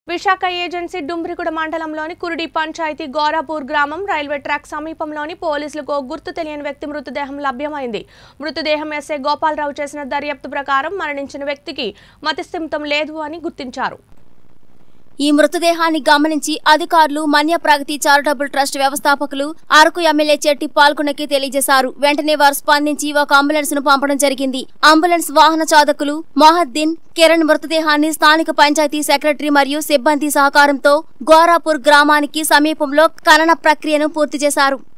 Visakha agency Dumbriguda మండలంలోని కురుడి పంచాయతీ గోరాపూర్ గ్రామం railway track సమీపంలోని పోలీసులకు ఓ గుర్తు తెలియని వ్యక్తి మృతదేహం లభ్యమైంది మృతదేహం ఎస్ఐ గోపాలరావు చేసిన దర్యాప్తు ప్రకారం మరణించిన వ్యక్తికి మతిస్థిమితం లేదు అని గుర్తించారు ఈ మృతదేహాన్ని గమనించి అధికారులు మన్య ప్రగతి చారిటబుల్ ట్రస్ట్ వ్యవస్థాపకులు అరకు ఎమ్మెల్యే చెట్టి పాల్గొనకి తెలియజేశారు వెంటనే వారు స్పందించి ఒక అంబులెన్స్ ను పంపడం జరిగింది అంబులెన్స్ వాహన చాలకులు మొహద్దీన్ కిరణ్ మృతదేహాన్ని స్థానిక పంచాయతీ సెక్రటరీ మరియు సిబ్బంది సహకారంతో గోరాపూర్ గ్రామానికి సమీపంలో ఖనన ప్రక్రియను పూర్తి చేశారు